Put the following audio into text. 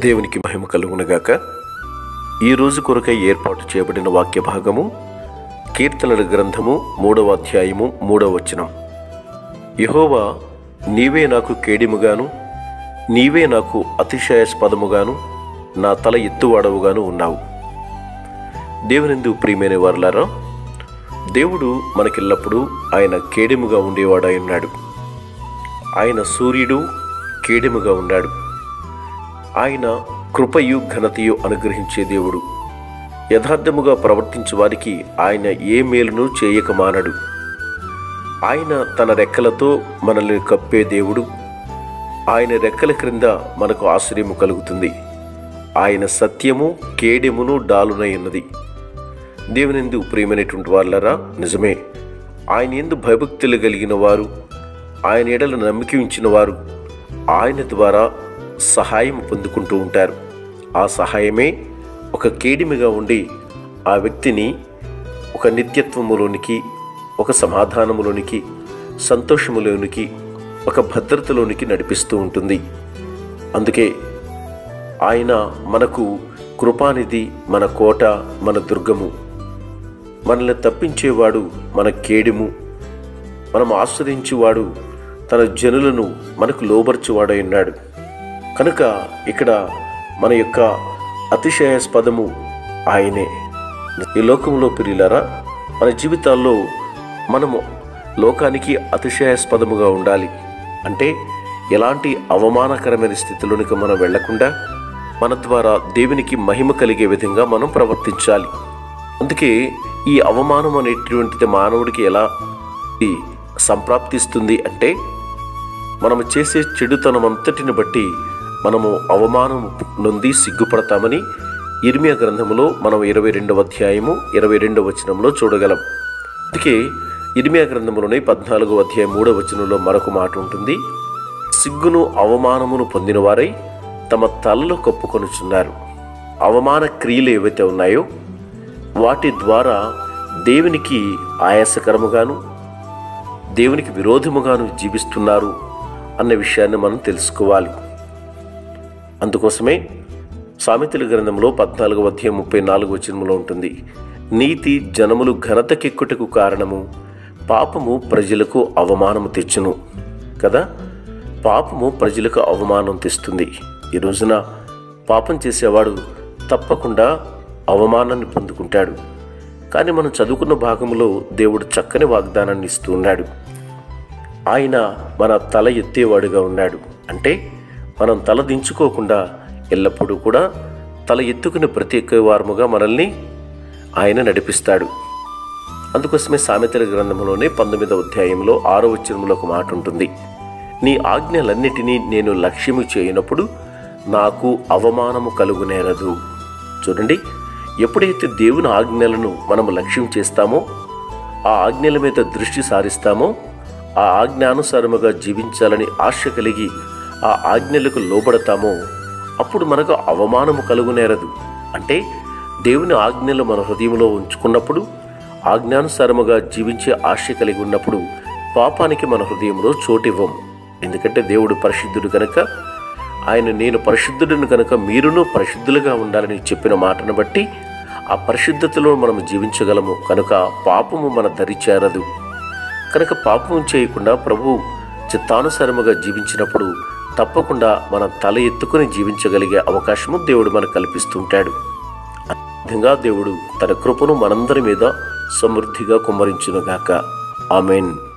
దేవునికి మహిమ కలుగునగాక ఈ రోజు కొరకై ఏర్పాటు చేయబడిన వాక్య భాగము కీర్తనల గ్రంథము మూడవ అధ్యాయము మూడవ వచనం యహోవా నీవే నాకు కేడిముగాను నీవే నాకు అతిశయాస్పదముగాను నా తల ఎత్తువాడవుగాను ఉన్నావు దేవునిందు ప్రియమైన వారులారా దేవుడు మనకెల్లప్పుడూ ఆయన కేడెముగా ఉండేవాడై ఉన్నాడు ఆయన సూర్యుడు కేడెముగా ఉన్నాడు ఆయన కృపయు ఘనతయు అనుగ్రహించే దేవుడు యథార్థముగా ప్రవర్తించు వారికి ఆయన ఏ మేలును చేయక మానడు ఆయన తన రెక్కలతో మనల్ని కప్పే దేవుడు ఆయన రెక్కల క్రింద మనకు ఆశ్రయము కలుగుతుంది ఆయన సత్యము కేడెమును డాలునై ఉన్నది దేవునిందు ప్రియమైనటువంటి వాళ్ళరా నిజమే ఆయన ఎందు భయభక్తులు కలిగిన వారు ఆయన ఎడల నమ్మిక ఉంచిన వారు ఆయన ద్వారా సహాయం పొందుకుంటూ ఉంటారు ఆ సహాయమే ఒక కేడిమిగా ఉండి ఆ వ్యక్తిని ఒక నిత్యత్వములోనికి ఒక సమాధానములోనికి సంతోషములోనికి ఒక భద్రతలోనికి నడిపిస్తూ ఉంటుంది అందుకే ఆయన మనకు కృపానిధి మన కోట మన దుర్గము మనల్ని తప్పించేవాడు మన కేడిము మనం ఆశ్రయించేవాడు తన జనులను మనకు లోబర్చువాడై ఉన్నాడు కనుక ఇక్కడ మన యొక్క అతిశయాస్పదము ఆయనే ఈ లోకంలో పిరిలారా మన జీవితాల్లో మనము లోకానికి అతిశయాస్పదముగా ఉండాలి అంటే ఎలాంటి అవమానకరమైన స్థితిలోనికి మనం వెళ్లకుండా మన ద్వారా దేవునికి మహిమ కలిగే విధంగా మనం ప్రవర్తించాలి అందుకే ఈ అవమానం అనేటువంటిది మానవుడికి ఎలా ఈ సంప్రాప్తిస్తుంది అంటే మనము చేసే చెడుతనం అంతటిని బట్టి మనము అవమానం నొంది సిగ్గుపడతామని ఇర్మియా గ్రంథములో మనం ఇరవై రెండవ అధ్యాయము ఇరవై రెండవ వచనంలో చూడగలం అందుకే ఇర్మియా గ్రంథములోని పద్నాలుగో అధ్యాయం మూడవ వచనంలో మరొక మాట ఉంటుంది సిగ్గును అవమానమును పొందిన వారై తమ తలలో కప్పుకొనుచున్నారు అవమాన క్రియలు ఏవైతే ఉన్నాయో వాటి ద్వారా దేవునికి ఆయాసకరముగాను దేవునికి విరోధముగాను జీవిస్తున్నారు అన్న విషయాన్ని మనం తెలుసుకోవాలి అందుకోసమే సామెతల గ్రంథంలో పద్నాలుగవ అధ్యాయం ముప్పై నాలుగు వచనంలో ఉంటుంది నీతి జనములు ఘనతకెక్కుటకు కారణము పాపము ప్రజలకు అవమానము తెచ్చును కదా పాపము ప్రజలకు అవమానం తెస్తుంది ఈ రోజున పాపం చేసేవాడు తప్పకుండా అవమానాన్ని పొందుకుంటాడు కానీ మనం చదువుకున్న భాగంలో దేవుడు చక్కని వాగ్దానాన్ని ఇస్తూ ఉన్నాడు ఆయన మన తల ఎత్తేవాడుగా ఉన్నాడు అంటే మనం తల దించుకోకుండా ఎల్లప్పుడూ కూడా తల ఎత్తుకుని ప్రత్యేక వారముగా మనల్ని ఆయన నడిపిస్తాడు అందుకోసమే సామెతల గ్రంథంలోనే పంతొమ్మిదవ అధ్యాయంలో ఆరో వచనంలో ఒక మాట ఉంటుంది నీ ఆజ్ఞలన్నిటినీ నేను లక్ష్యము చేయనప్పుడు నాకు అవమానము కలుగునేరదు చూడండి ఎప్పుడైతే దేవుని ఆజ్ఞలను మనము లక్ష్యం చేస్తామో ఆ ఆజ్ఞల మీద దృష్టి సారిస్తామో ఆ ఆజ్ఞానుసారముగా జీవించాలని ఆశ కలిగి ఆ ఆజ్ఞలకు లోబడతామో అప్పుడు మనకు అవమానము కలుగునేరదు అంటే దేవుని ఆజ్ఞలు మన హృదయంలో ఉంచుకున్నప్పుడు ఆజ్ఞానుసారముగా జీవించే ఆశ కలిగి ఉన్నప్పుడు పాపానికి మన హృదయంలో చోటివ్వం ఎందుకంటే దేవుడు పరిశుద్ధుడు కనుక ఆయన నేను పరిశుద్ధుడిని కనుక మీరును పరిశుద్ధులుగా ఉండాలని చెప్పిన మాటను బట్టి ఆ పరిశుద్ధతలో మనం జీవించగలము కనుక పాపము మన దరి చేరదు కనుక పాపం చేయకుండా ప్రభు చిత్తానుసారముగా జీవించినప్పుడు తప్పకుండా మనం తల ఎత్తుకుని జీవించగలిగే అవకాశము దేవుడు మనకు కల్పిస్తుంటాడు ఆ విధంగా దేవుడు తన కృపను మనందరి మీద సమృద్ధిగా కుమ్మరించునుగాక ఆమెన్